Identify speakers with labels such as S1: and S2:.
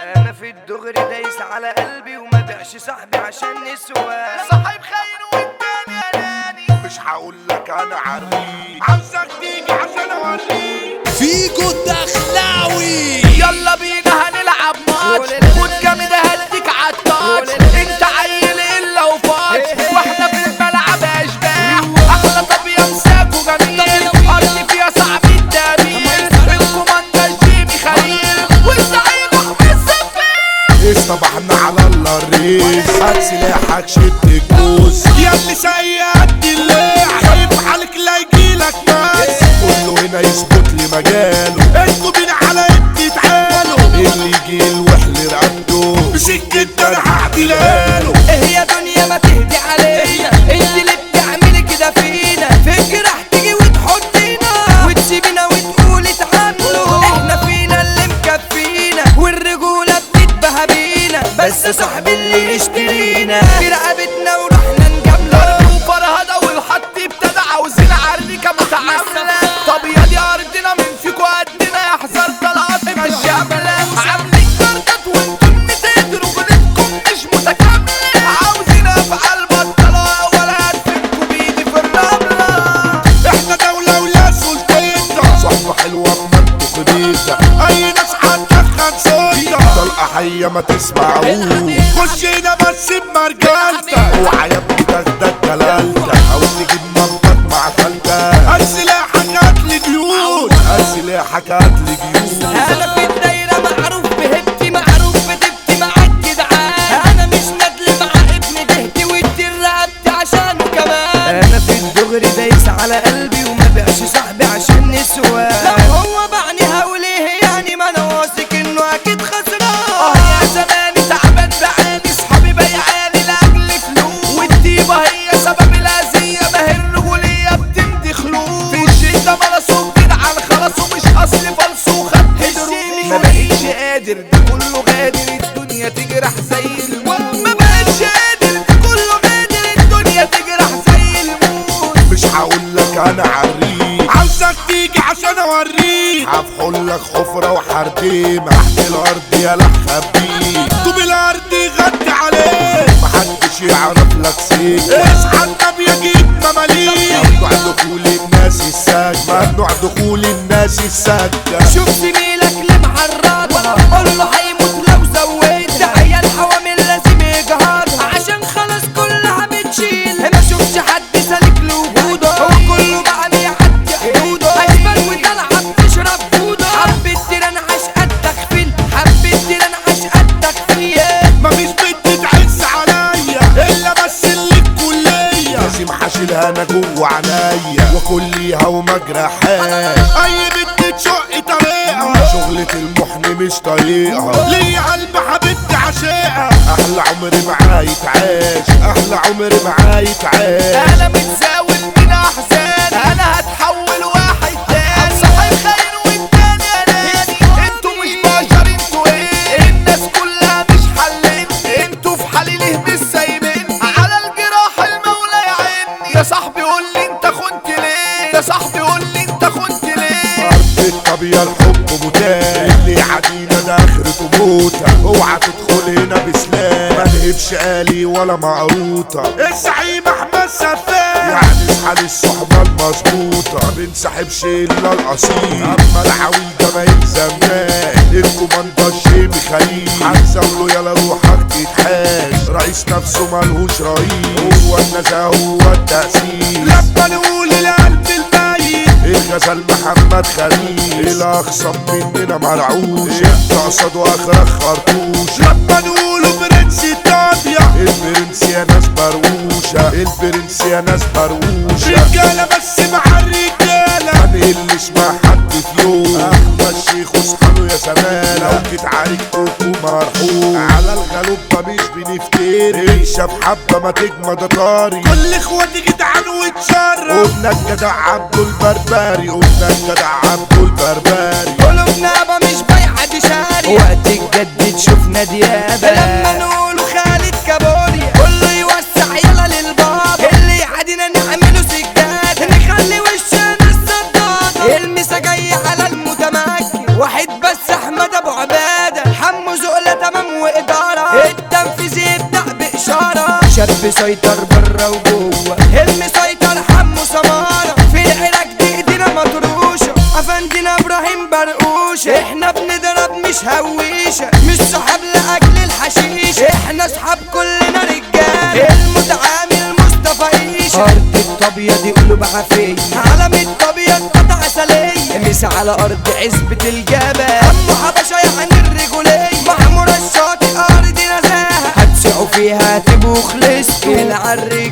S1: انا في الدغري دايس على قلبي وما بيعش صاحبي عشان نسوان
S2: صاحب خاين والتاني اناني
S3: مش هقول لك انا عريق عاوزك تيجي عشان اوريك
S4: فيجو الدخلاوي
S2: يلا بينا هنلعب ماتش والجامد هديك عالتاتش انت عيل الا وفاضي واحنا في الملعب اشباح احلى طب يا مساكو جميل ارض فيها صعب التأمين الكوماندا جيمي خليل والزعيم احمد سفير
S3: اصطبحنا على الله الريس هات سلاحك شد الجوز يا اللي سيئت الليل خايف عليك لا يجيلك ناس كله هنا يثبت لي مجاله انتوا بين على انت تعالوا اللي يجي الوحل رقبته بسكة انا هعدلها
S1: ايه يا دنيا ما تهدي علينا انت اللي بتعملي كده فينا فكرة هتيجي وتحطينا وتسيبينا وتقولي تعاملوا احنا فينا اللي مكفينا والرجولة بتتبهى بينا بس صاحبي اللي يشترينا في رقبتنا ورحنا نجامله
S2: وفرهدة والحط ابتدى عاوزين عريكة متعاملة طب يا دي ارضنا من فيكو قدنا يحذر طلعاتنا الشاملة عاملين جردات وانتم بتقدروا جنتكم مش متكاملة عاوزين افعال بطلة ولا هدفنكم بايدي في الرملة
S3: احنا دولة ولا سلطتنا صحبة حلوة ما انتوا خبيثة اي ناس هتدخن صوتنا طلقة حية ما تسمعوه خشينا بس بمرجلتك اوعى يا ابني تاخدك جلالتك او تجيب مامتك مع خالتك اسلحك هاتلي جيوش اسلحك هاتلي جيوش
S1: انا في الدايرة معروف بهبتي معروف بتبتي مع الجدعان انا مش ندل مع ابن دهتي وادي رقبتي عشانه كمان انا في الدغري دايس على قلبي وما بيعش صاحبي عشان نسوان لو هو بعني هقول ايه يعني ما انا واثق انه اكيد خسران
S2: اه يا زماني تعبان بعاني صحابي بيعاني لاجل فلوس والطيبة هي سبب الاذية ما هي الرجولية بتمضي خلوص في الشدة ملصوق جدعان خلاص ومش اصل فلسو خد حدروس ما بقتش قادر ده كله غادر الدنيا تجرح زي الموت ما بقتش قادر ده كله غادر الدنيا تجرح زي الموت
S3: مش هقول لك انا عريق عاوزك تيجي عشان اوريك هفحل لك حفرة وحرديمة تحت الارض يا خبيك طوب الارض غطي عليك محدش يعرف لك سيك اصحى النبي يجيب مماليك ممنوع دخول الناس السجن ممنوع دخول الناس السجن
S1: شوف زميلك اللي معرض قول له هيموت لو زودت عيال حوامل لازم يجهر عشان خلاص كلها بتشيل ما شوفش حد سالك لوجوده هو كله بقى بيعدي حدوده اشبال وطالعه بتشرب فوده حبيت ترنعش قدك فيل حبيت ترنعش قدك فيل
S3: مفيش بنت تعز عليا الا بس اللي الكلية لازم هشيلها انا جوه عينيا وكليها ومجرحات اي بنت تشق طريقها شغلة المحن مش طايقها ليا قلب حبيبتي عشيقها احلى عمري معاه يتعاش احلى عمري معاه يتعاش
S2: انا متزاول من احزان انا هتحول واحد تاني صاحب خاين والتاني اناني انتوا مش بشر انتوا ايه الناس كلها مش حلين انتوا في حالي ليه مش سايبين على الجراح المولى يعيني يا صاحبي قول لي انت خنت ليه يا صاحبي قول لي انت خنت ليه
S3: ارض الطبيعة الحب متاح اللي عدينا ده اخرته موتة اوعى تدخل هنا بسلاح ما نهبش آلي ولا معروطة الزعيم احمد سفاح يعني اسحل الصحبة المظبوطة ما بنسحبش الا الاصيل اما العويل ده ما يلزمناش الكوماندا الشيمي خليل هنزوله يلا روحك تتحاش رئيس نفسه ملهوش رئيس هو النزاهة هو التأسيس لما نقول القلب الميت الغزل محمد خليل الاخصم مننا مرعوش انت قصده اخرك خرطوش لما نقوله برنس ايطاليا البرنس يا ناس بروشة البرنس يا ناس بروشة رجالة بس مع الرجالة ما نقلش مع حد في يوم احمد شيخ واصحابه يا زمان لو جيت عليك حكم مرحوم على الغلوبة مش بنفتري عيشة في حبة ما تجمد طاري كل اخواتي جدعان واتشرف قلنا الجدع عبده البربري قلنا الجدع عبده البربري
S1: قلوبنا يابا مش بايعة دي شاري وقت الجد تشوفنا ديابة لما نقول خالد كابوريا كله يوسع يلا للبابا اللي يعادينا نعمله سجاد نخلي وشنا الصدادة المسا جاي على المتمكن واحد بس احمد ابو عبادة حمو زقلة شاب سيطر برا وجوه المسيطر حمو سمارة في العراق دي ايدينا مطروشة افندينا ابراهيم برقوش احنا بنضرب مش هويشة مش صحاب لاجل الحشيش احنا صحاب كلنا رجال المتعامل مصطفى ايشة ارض الطابية دي قلوب عافية علم الطابية قطع عسلية مس على ارض عزبة الجبل ام حبشة يعني الرجولية معمورة الشاطئ ارض نزاهة هتسعوا فيها تبقوا خلصتوا العري